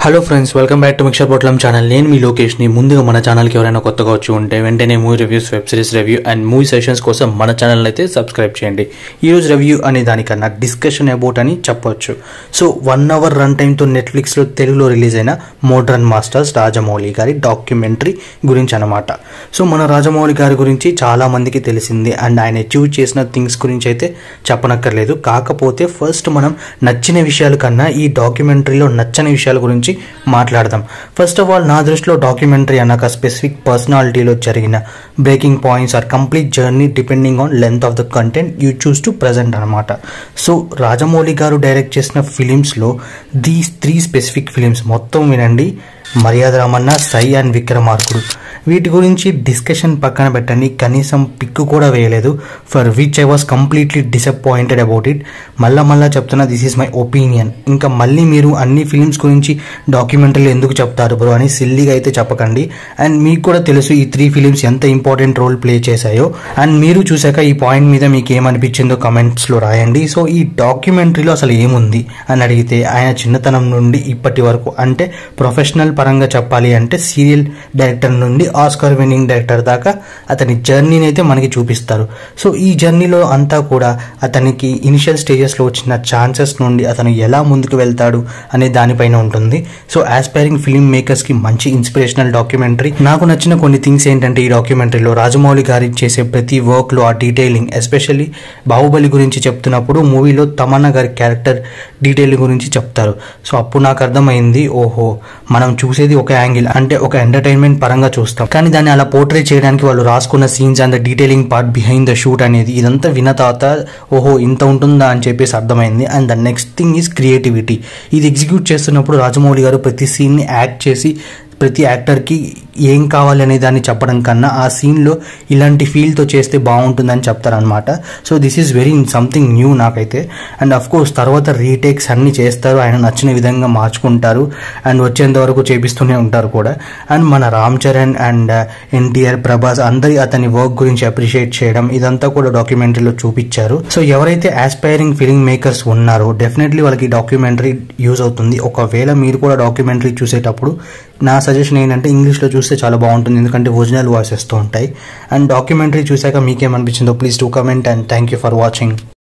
hello friends welcome back to mixer Potlam channel నేను మీ లోకేష్ని ముందుగా మన ఛానల్కి ఎవరైనా కొత్తగా వచ్చి ఉంటే వెంటనే movie reviews web series review and movie sessions కోసం మన ఛానల్ అయితే సబ్స్క్రైబ్ చేయండి ఈరోజు రివ్యూ అనే దానికన్నా డిస్కషన్ అబౌట్ అని చెప్పొచ్చు సో వన్ అవర్ రన్ టైంతో నెట్ఫ్లిక్స్లో తెలుగులో రిలీజ్ అయిన మోడ్రన్ మాస్టర్స్ రాజమౌళి గారి డాక్యుమెంటరీ గురించి అనమాట సో మన రాజమౌళి గారి గురించి చాలా మందికి తెలిసింది అండ్ ఆయన అచీవ్ చేసిన థింగ్స్ గురించి అయితే చెప్పనక్కర్లేదు కాకపోతే ఫస్ట్ మనం నచ్చిన విషయాల కన్నా ఈ డాక్యుమెంటరీలో నచ్చని విషయాల గురించి మాట్లాడదాం ఫస్ట్ ఆఫ్ ఆల్ నా దృష్టిలో డాక్యుమెంటరీ అన్నాక స్పెసిఫిక్ పర్సనాలిటీలో జరిగిన breaking points or complete journey depending on length of the content you choose to present అనమాట సో రాజమౌళి గారు డైరెక్ట్ చేసిన ఫిలిమ్స్లో దీస్ త్రీ స్పెసిఫిక్ ఫిలిమ్స్ మొత్తం వినండి మర్యాద రామన్న సై అండ్ విక్రమార్కుడు వీటి గురించి డిస్కషన్ పక్కన పెట్టండి కనీసం పిక్ కూడా వేయలేదు for which I was completely disappointed about it మళ్ళా మళ్ళా చెప్తున్నా దిస్ ఈస్ మై ఒపీనియన్ ఇంకా మళ్ళీ మీరు అన్ని ఫిలిమ్స్ గురించి డాక్యుమెంటరీలు ఎందుకు చెప్తారు బ్రో అని సిల్లీగా అయితే చెప్పకండి అండ్ మీకు కూడా తెలుసు ఈ త్రీ ఫిలిమ్స్ ఎంత ఇంపార్టెంట్ రోల్ ప్లే చేశాయో అండ్ మీరు చూసాక ఈ పాయింట్ మీద మీకు ఏమనిపించిందో కమెంట్స్లో రాయండి సో ఈ డాక్యుమెంటరీలో అసలు ఏముంది అని అడిగితే ఆయన చిన్నతనం నుండి ఇప్పటి వరకు అంటే ప్రొఫెషనల్ పరంగా చెప్పాలి అంటే సీరియల్ డైరెక్టర్ నుండి ఆస్కార్ విన్నింగ్ డైరెక్టర్ దాకా అతని జర్నీని అయితే మనకి చూపిస్తారు సో ఈ జర్నీలో అంతా కూడా అతనికి ఇనిషియల్ స్టేజెస్లో వచ్చిన ఛాన్సెస్ నుండి అతను ఎలా ముందుకు వెళ్తాడు అనే దానిపైన ఉంటుంది సో ఆస్పైరింగ్ ఫిల్మ్ మేకర్స్కి మంచి ఇన్స్పిరేషనల్ డాక్యుమెంటరీ నాకు నచ్చిన కొన్ని థింగ్స్ ఏంటంటే ఈ డాక్యుమెంటరీలో రాజమౌళి గారి చేసే ప్రతి వర్క్లో ఆ డీటెయిలింగ్ ఎస్పెషల్లీ బాహుబలి గురించి చెప్తున్నప్పుడు మూవీలో తమన్నా గారి క్యారెక్టర్ డీటెయిల్ గురించి చెప్తారు సో అప్పుడు నాకు అర్థమైంది ఓహో మనం చూసేది ఒక యాంగిల్ అంటే ఒక ఎంటర్టైన్మెంట్ పరంగా చూస్తాం కానీ దాన్ని అలా పోర్ట్రే చేయడానికి వాళ్ళు రాసుకున్న scenes and the detailing part behind the shoot అనేది ఇదంతా విన్న తర్వాత ఓహో ఇంత ఉంటుందా అని చెప్పేసి అర్థమైంది and the next thing is creativity ఇది ఎగ్జిక్యూట్ చేస్తున్నప్పుడు రాజమౌళి గారు ప్రతి సీన్ని యాక్ట్ చేసి ప్రతి యాక్టర్కి ఏం కావాలి అనే దాన్ని చెప్పడం కన్నా ఆ సీన్లో ఇలాంటి ఫీల్తో చేస్తే బాగుంటుందని చెప్తారనమాట so this is very something new నాకైతే అండ్ అఫ్ కోర్స్ తర్వాత రీటేక్స్ అన్ని చేస్తారు ఆయన నచ్చిన విధంగా మార్చుకుంటారు అండ్ వచ్చేంత వరకు చేపిస్తూనే ఉంటారు కూడా అండ్ మన రామ్ చరణ్ అండ్ ఎన్టీఆర్ ప్రభాస్ అందరి అతని వర్క్ గురించి అప్రిషియేట్ చేయడం ఇదంతా కూడా డాక్యుమెంటరీలో చూపించారు సో ఎవరైతే ఆస్పైరింగ్ ఫిలిం మేకర్స్ ఉన్నారో డెఫినెట్లీ వాళ్ళకి డాక్యుమెంటరీ యూజ్ అవుతుంది ఒకవేళ మీరు కూడా డాక్యుమెంటరీ చూసేటప్పుడు నా సజెషన్ ఏంటంటే ఇంగ్లీష్లో చూస్తే చాలా బాగుంటుంది ఎందుకంటే ఒరిజినల్ వాయిసెస్తో ఉంటాయి అండ్ డాక్యుమెంటరీ చూశాక మీకేమనిపించిందో please to comment and thank you for watching